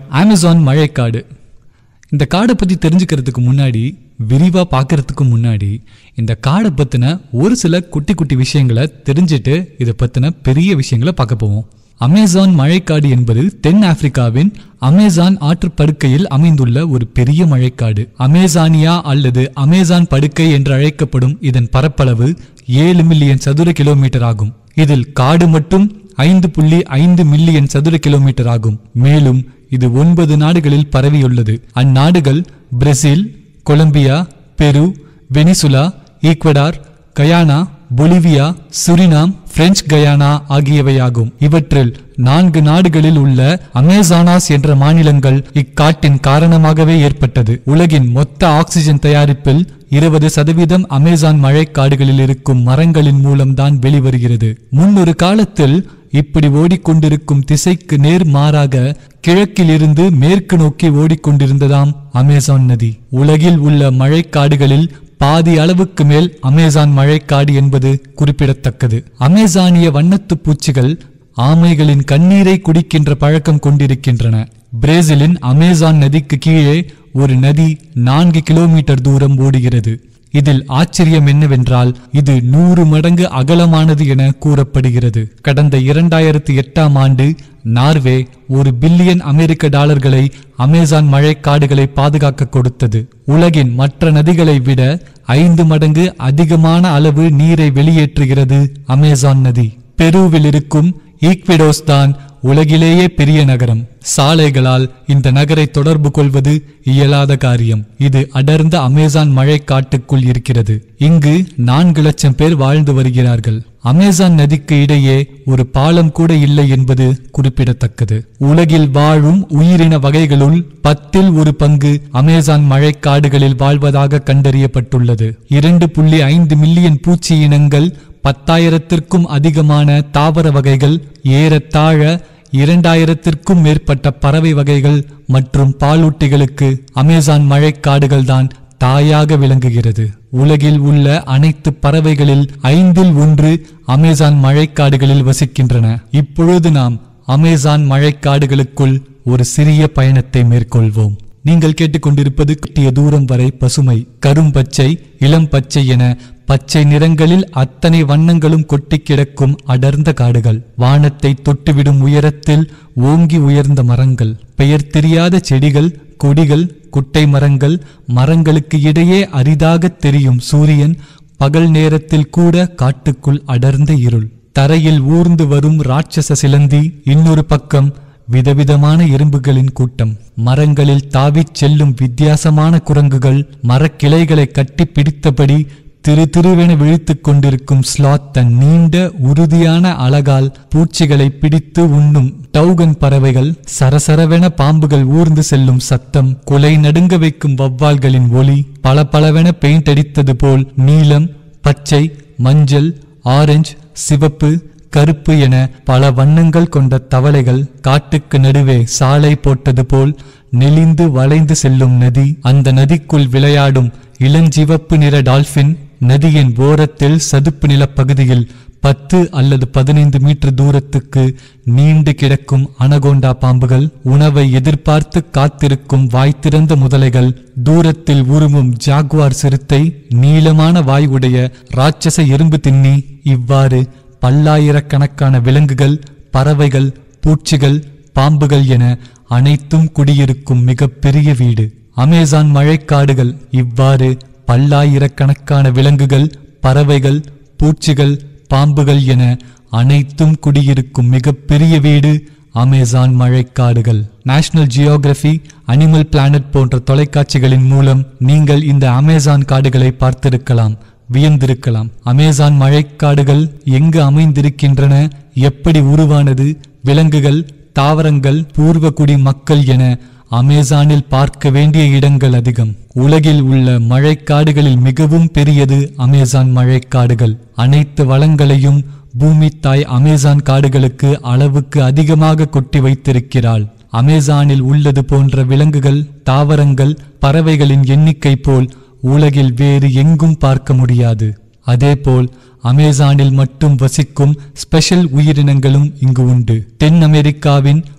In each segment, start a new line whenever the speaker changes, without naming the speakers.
Amazon மழைக்காடு இந்த காடை பற்றி தெரிஞ்சுக்கிறதுக்கு முன்னாடி விரிவாக பார்க்கறதுக்கு முன்னாடி இந்த காடை பற்றின ஒரு சில குட்டி குட்டி விஷயங்களை தெரிஞ்சுட்டு இதை பற்றின பெரிய விஷயங்களை பார்க்க போவோம் அமேசான் மழைக்காடு என்பது தென் ஆப்பிரிக்காவின் அமேசான் ஆற்றுப்படுக்கையில் அமைந்துள்ள ஒரு பெரிய மழைக்காடு அமேசானியா அல்லது அமேசான் படுக்கை என்று அழைக்கப்படும் இதன் பரப்பளவு ஏழு மில்லியன் சதுர கிலோமீட்டர் ஆகும் இதில் காடு மட்டும் ஐந்து புள்ளி ஐந்து மில்லியன் சதுர கிலோமீட்டர் ஆகும் மேலும் இது ஒன்பது நாடுகளில் பரவியுள்ளது அந்நாடுகள் Brazil Colombia Peru Venezuela Ecuador Guyana Bolivia Suriname French Guiana ஆகியவையாகும் இவற்றில் நான்கு நாடுகளில் உள்ள அமேசானாஸ் என்ற மாநிலங்கள் இக்காட்டின் காரணமாகவே ஏற்பட்டது உலகின் மொத்த ஆக்சிஜன் தயாரிப்பில் இருபது சதவீதம் அமேசான் மழைக்காடுகளில் இருக்கும் மரங்களின் மூலம்தான் வெளிவருகிறது முன்னொரு காலத்தில் இப்படி ஓடிக்கொண்டிருக்கும் திசைக்கு நேர் மாறாக கிழக்கிலிருந்து மேற்கு நோக்கி ஓடிக்கொண்டிருந்ததாம் அமேசான் நதி உலகில் உள்ள மழைக்காடுகளில் பாதி அளவுக்கு மேல் அமேசான் மழைக்காடு என்பது குறிப்பிடத்தக்கது அமேசானிய வண்ணத்துப் பூச்சிகள் ஆமைகளின் கண்ணீரை குடிக்கின்ற பழக்கம் கொண்டிருக்கின்றன பிரேசிலின் அமேசான் நதிக்கு கீழே ஒரு நதி நான்கு கிலோமீட்டர் தூரம் ஓடுகிறது இதில் ஆச்சரியம் என்னவென்றால் இது நூறு மடங்கு அகலமானது என கூறப்படுகிறது கடந்த இரண்டாயிரத்தி எட்டாம் ஆண்டு நார்வே ஒரு பில்லியன் அமெரிக்க டாலர்களை அமேசான் மழைக்காடுகளை பாதுகாக்க கொடுத்தது உலகின் மற்ற நதிகளை விட ஐந்து மடங்கு அதிகமான அளவு நீரை வெளியேற்றுகிறது அமேசான் நதி பெருவில் இருக்கும் ஈக்விடோஸ் தான் உலகிலேயே பெரிய நகரம் சாலைகளால் இந்த நகரை தொடர்பு கொள்வது இயலாத காரியம் இது அடர்ந்த அமேசான் மழைக்காட்டுக்குள் இருக்கிறது இங்கு நான்கு லட்சம் பேர் வாழ்ந்து வருகிறார்கள் அமேசான் நதிக்கு இடையே ஒரு பாலம் கூட இல்லை என்பது குறிப்பிடத்தக்கது உலகில் வாழும் உயிரின வகைகளுள் பத்தில் ஒரு பங்கு அமேசான் மழைக்காடுகளில் வாழ்வதாக கண்டறியப்பட்டுள்ளது இரண்டு புள்ளி ஐந்து மில்லியன் பூச்சி இனங்கள் பத்தாயிரத்திற்கும் அதிகமான தாவர வகைகள் ஏறத்தாழ இரண்டாயிரத்திற்கும் மேற்பட்ட பறவை வகைகள் மற்றும் பாலூட்டிகளுக்கு அமேசான் மழைக்காடுகள் தான் தாயாக விளங்குகிறது உலகில் உள்ள அனைத்து பறவைகளில் ஐந்தில் ஒன்று அமேசான் மழைக்காடுகளில் வசிக்கின்றன இப்பொழுது நாம் அமேசான் மழைக்காடுகளுக்குள் ஒரு சிறிய பயணத்தை மேற்கொள்வோம் நீங்கள் கேட்டுக்கொண்டிருப்பது கட்டிய தூரம் வரை பசுமை கரும்பச்சை இளம் பச்சை என பச்சை நிறங்களில் அத்தனை வண்ணங்களும் கொட்டி கிடக்கும் அடர்ந்த காடுகள் வானத்தை தொட்டுவிடும் உயரத்தில் ஓங்கி உயர்ந்த மரங்கள் பெயர் தெரியாத செடிகள் கொடிகள் குட்டை மரங்கள் மரங்களுக்கு இடையே அரிதாக தெரியும் சூரியன் பகல் நேரத்தில் கூட காட்டுக்குள் அடர்ந்த இருள் தரையில் ஊர்ந்து வரும் ராட்சச சிலந்தி இன்னொரு பக்கம் விதவிதமான எறும்புகளின் கூட்டம் மரங்களில் தாவிச் செல்லும் வித்தியாசமான குரங்குகள் மரக்கிளைகளை கட்டி பிடித்தபடி திரு திருவென விழித்துக் கொண்டிருக்கும் ஸ்லாத் தன் நீண்ட உறுதியான அழகால் பூச்சிகளை பிடித்து உண்ணும் டவுகன் பறவைகள் சரசரவென பாம்புகள் ஊர்ந்து செல்லும் சத்தம் குலை நடுங்க வைக்கும் வவ்வால்களின் ஒளி பளபளவென பெயிண்ட் அடித்தது போல் நீலம் பச்சை மஞ்சள் ஆரஞ்சு சிவப்பு கருப்பு என பல வண்ணங்கள் கொண்ட தவளைகள் காட்டுக்கு நடுவே சாலை போட்டது போல் நெளிந்து வளைந்து செல்லும் நதி அந்த நதிக்குள் விளையாடும் இளஞ்சிவப்பு நிற டால்பின் நதியின் ஓரத்தில் சதுப்பு நிலப்பகுதியில் பத்து அல்லது பதினைந்து மீட்டர் தூரத்துக்கு நீண்டு கிடக்கும் அனகோண்டா பாம்புகள் உணவை எதிர்பார்த்து காத்திருக்கும் வாய் திறந்த முதலைகள் தூரத்தில் உருமும் ஜாகுவார் சிறுத்தை நீளமான வாய் உடைய ராட்சச எறும்பு தின்னி இவ்வாறு பல்லாயிரக்கணக்கான விலங்குகள் பறவைகள் பூச்சிகள் பாம்புகள் என அனைத்தும் குடியிருக்கும் மிகப்பெரிய வீடு அமேசான் மழைக்காடுகள் இவ்வாறு பல்லாயிரக்கணக்கான விலங்குகள் பறவைகள் பூச்சிகள் பாம்புகள் என அனைத்தும் குடியிருக்கும் மிகப்பெரிய வீடு அமேசான் மழைக்காடுகள் நேஷனல் ஜியோகிராஃபி அனிமல் பிளானட் போன்ற தொலைக்காட்சிகளின் மூலம் நீங்கள் இந்த அமேசான் காடுகளை பார்த்திருக்கலாம் வியந்திருக்கலாம் அமேசான் மழைக்காடுகள் எங்கு அமைந்திருக்கின்றன எப்படி உருவானது விலங்குகள் தாவரங்கள் பூர்வகுடி மக்கள் என அமேசானில் பார்க்க வேண்டிய இடங்கள் அதிகம் உலகில் உள்ள மழைக்காடுகளில் மிகவும் பெரியது அமேசான் மழைக்காடுகள் அனைத்து வளங்களையும் பூமி தாய் அமேசான் காடுகளுக்கு அளவுக்கு அதிகமாக கொட்டி வைத்திருக்கிறாள் அமேசானில் உள்ளது போன்ற விலங்குகள் தாவரங்கள் பறவைகளின் எண்ணிக்கை போல் உலகில் வேறு எங்கும் பார்க்க முடியாது அதேபோல் அமேசானில் மட்டும் வசிக்கும் ஸ்பெஷல் உயிரினங்களும் இங்கு உண்டு தென் அமெரிக்காவின்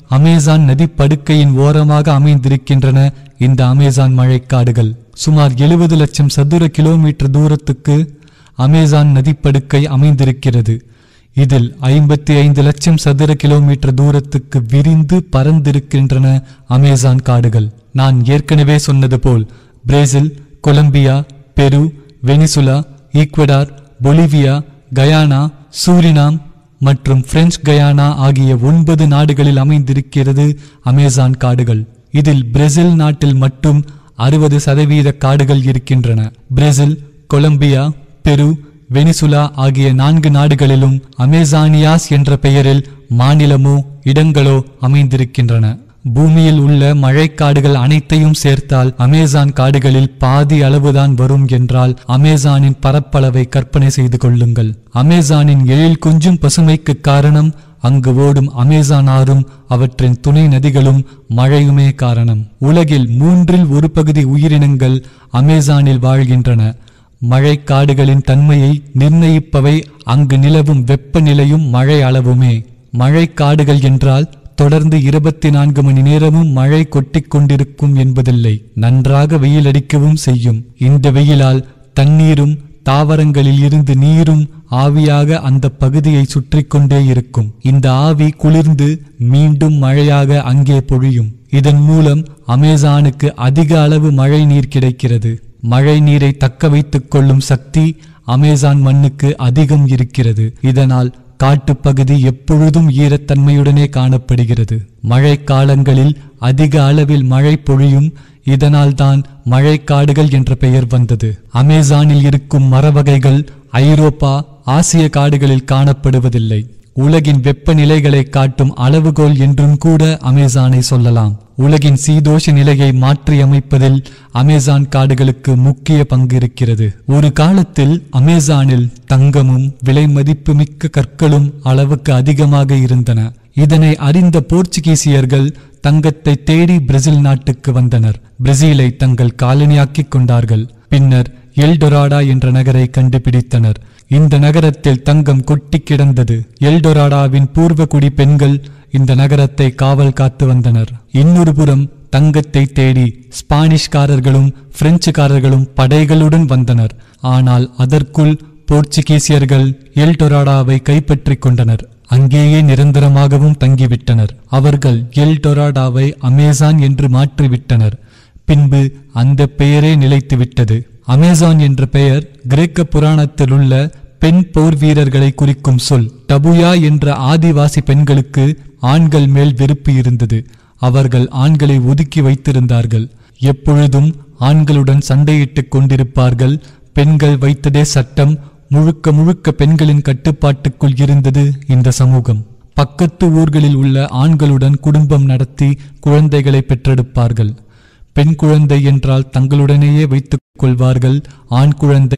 அமேசான் நதி படுக்கையின் ஓரமாக அமைந்திருக்கின்றன இந்த அமேசான் மழைக்காடுகள் சுமார் எழுபது லட்சம் சதுர கிலோமீட்டர் தூரத்துக்கு அமேசான் நதிப்படுக்கை அமைந்திருக்கிறது இதில் ஐம்பத்தி ஐந்து லட்சம் சதுர கிலோமீட்டர் தூரத்துக்கு விரிந்து பறந்திருக்கின்றன அமேசான் காடுகள் நான் ஏற்கனவே சொன்னது போல் Brazil Colombia Peru Venezuela Ecuador Bolivia Guyana Suriname மற்றும் பிரெஞ்சு கயானா ஆகிய ஒன்பது நாடுகளில் அமைந்திருக்கிறது அமேசான் காடுகள் இதில் பிரேசில் நாட்டில் மட்டும் அறுபது சதவீத காடுகள் இருக்கின்றன பிரேசில் கொலம்பியா பெரு வெனிசுலா ஆகிய நான்கு நாடுகளிலும் அமேசானியாஸ் என்ற பெயரில் மாநிலமோ இடங்களோ அமைந்திருக்கின்றன பூமியில் உள்ள மழைக்காடுகள் அனைத்தையும் சேர்த்தால் அமேசான் காடுகளில் பாதி அளவுதான் வரும் என்றால் அமேசானின் பரப்பளவை கற்பனை செய்து கொள்ளுங்கள் அமேசானின் எழில் கொஞ்சும் பசுமைக்கு காரணம் அங்கு ஓடும் அமேசான் ஆறும் அவற்றின் துணை நதிகளும் மழையுமே காரணம் உலகில் மூன்றில் ஒரு பகுதி உயிரினங்கள் அமேசானில் வாழ்கின்றன மழைக்காடுகளின் தன்மையை நிர்ணயிப்பவை அங்கு நிலவும் வெப்பநிலையும் மழை அளவுமே மழைக்காடுகள் என்றால் தொடர்ந்து இருபத்தி நான்கு மணி நேரமும் மழை கொட்டிக் கொண்டிருக்கும் என்பதில்லை நன்றாக வெயில் அடிக்கவும் செய்யும் இந்த வெயிலால் தண்ணீரும் தாவரங்களில் இருந்து நீரும் ஆவியாக அந்த பகுதியை சுற்றி கொண்டே இருக்கும் இந்த ஆவி குளிர்ந்து மீண்டும் மழையாக அங்கே பொழியும் இதன் மூலம் அமேசானுக்கு அதிக அளவு மழை நீர் கிடைக்கிறது மழை நீரை தக்க வைத்துக் கொள்ளும் சக்தி அமேசான் மண்ணுக்கு அதிகம் இருக்கிறது இதனால் காட்டுப்பகுதி எப்பொழுதும் ஈரத்தன்மையுடனே காணப்படுகிறது மழை காலங்களில் அதிக அளவில் மழை பொழியும் இதனால்தான் மழைக்காடுகள் என்ற பெயர் வந்தது அமேசானில் இருக்கும் மரவகைகள் ஐரோப்பா ஆசிய காடுகளில் காணப்படுவதில்லை உலகின் வெப்பநிலைகளை காட்டும் அளவுகோல் என்றும் கூட அமேசானை சொல்லலாம் உலகின் சீதோஷ நிலையை மாற்றியமைப்பதில் அமேசான் காடுகளுக்கு முக்கிய பங்கு இருக்கிறது ஒரு காலத்தில் அமேசானில் தங்கமும் விலை மதிப்புமிக்க கற்களும் அளவுக்கு அதிகமாக இருந்தன இதனை அறிந்த போர்ச்சுகீசியர்கள் தங்கத்தை தேடி பிரேசில் நாட்டுக்கு வந்தனர் பிரேசிலை தங்கள் காலனியாக்கிக் கொண்டார்கள் பின்னர் எல்டொராடா என்ற நகரை கண்டுபிடித்தனர் இந்த நகரத்தில் தங்கம் கொட்டி கிடந்தது எல்டொராடாவின் பூர்வகுடி பெண்கள் இந்த நகரத்தை காவல் காத்து வந்தனர் இன்னொரு புறம் தங்கத்தை தேடி ஸ்பானிஷ்காரர்களும் பிரெஞ்சுக்காரர்களும் படைகளுடன் வந்தனர் ஆனால் அதற்குள் போர்ச்சுகீசியர்கள் எல்டொராடாவை கைப்பற்றிக் கொண்டனர் அங்கேயே நிரந்தரமாகவும் தங்கிவிட்டனர் அவர்கள் எல்டொராடாவை அமேசான் என்று மாற்றிவிட்டனர் பின்பு அந்த பெயரே நிலைத்துவிட்டது அமேசான் என்ற பெயர் கிரேக்க புராணத்தில் உள்ள பெண் போர் வீரர்களை குறிக்கும் சொல் டபுயா என்ற ஆதிவாசி பெண்களுக்கு ஆண்கள் மேல் வெறுப்பு இருந்தது அவர்கள் ஆண்களை ஒதுக்கி வைத்திருந்தார்கள் எப்பொழுதும் ஆண்களுடன் சண்டையிட்டுக் கொண்டிருப்பார்கள் பெண்கள் வைத்ததே சட்டம் முழுக்க முழுக்க பெண்களின் கட்டுப்பாட்டுக்குள் இருந்தது இந்த சமூகம் பக்கத்து ஊர்களில் உள்ள ஆண்களுடன் குடும்பம் நடத்தி குழந்தைகளை பெற்றெடுப்பார்கள் பெண் குழந்தை என்றால் தங்களுடனேயே வைத்துக் கொள்வார்கள் ஆண் குழந்தை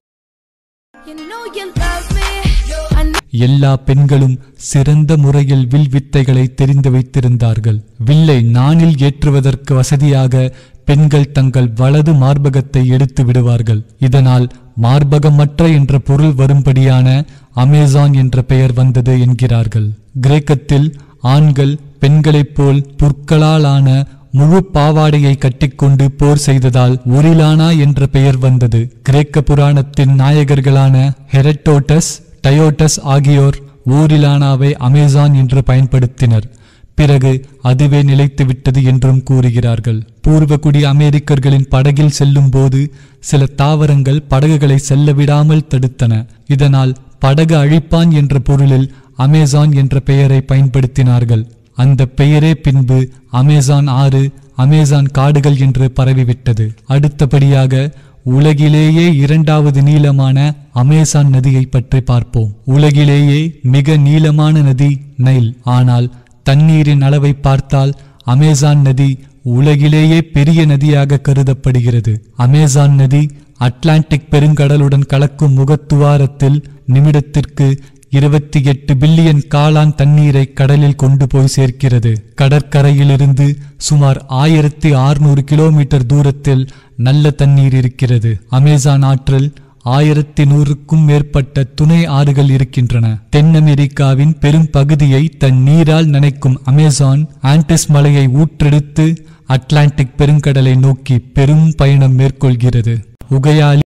You know you love me. I know
எல்லா பெண்களும் சிறந்த முறையில் வில் வித்தைகளை தெரிந்து வைத்திருந்தார்கள் வில்லை நாணில் ஏற்றுவதற்கு வசதியாக பெண்கள் தங்கள் வலது மார்பகத்தை எடுத்து விடுவார்கள் இதனால் மார்பகமற்ற என்ற பொருள் வரும்படியான அமேசான் என்ற பெயர் வந்தது என்கிறார்கள் கிரேக்கத்தில் ஆண்கள் பெண்களைப் போல் புற்களால் ஆன முழு பாவாடையை கட்டிக்கொண்டு போர் செய்ததால் ஒரிலானா என்ற பெயர் வந்தது கிரேக்க புராணத்தின் நாயகர்களான ஹெரட்டோட்டஸ் டயோட்டஸ் ஆகியோர் ஓரிலானாவை அமேசான் என்று பயன்படுத்தினர் பிறகு அதுவே நிலைத்துவிட்டது என்றும் கூறுகிறார்கள் பூர்வகுடி அமெரிக்கர்களின் படகில் செல்லும் போது சில தாவரங்கள் படகுகளை செல்ல விடாமல் தடுத்தன இதனால் படகு அழிப்பான் என்ற பொருளில் அமேசான் என்ற பெயரை பயன்படுத்தினார்கள் அந்த பெயரே பின்பு அமேசான் ஆறு அமேசான் காடுகள் என்று பரவிவிட்டது அடுத்தபடியாக உலகிலேயே இரண்டாவது நீளமான அமேசான் நதியை பற்றி பார்ப்போம் உலகிலேயே மிக நீளமான நதி நைல் ஆனால் தண்ணீரின் அளவை பார்த்தால் அமேசான் நதி உலகிலேயே பெரிய நதியாக கருதப்படுகிறது அமேசான் நதி அட்லாண்டிக் பெருங்கடலுடன் கலக்கும் முகத்துவாரத்தில் நிமிடத்திற்கு இருபத்தி எட்டு பில்லியன் காளான் தண்ணீரை கடலில் கொண்டு போய் சேர்க்கிறது கடற்கரையிலிருந்து சுமார் ஆயிரத்தி ஆறுநூறு கிலோமீட்டர் தூரத்தில் நல்ல தண்ணீர் இருக்கிறது அமேசான் ஆற்றில் ஆயிரத்தி நூறுக்கும் மேற்பட்ட துணை ஆறுகள் இருக்கின்றன தென் அமெரிக்காவின் பெரும் பகுதியை தன் நீரால் நனைக்கும் அமேசான் ஆண்டஸ் மலையை ஊற்றெடுத்து அட்லாண்டிக் பெருங்கடலை நோக்கி பெரும் பயணம் மேற்கொள்கிறது உகையாளி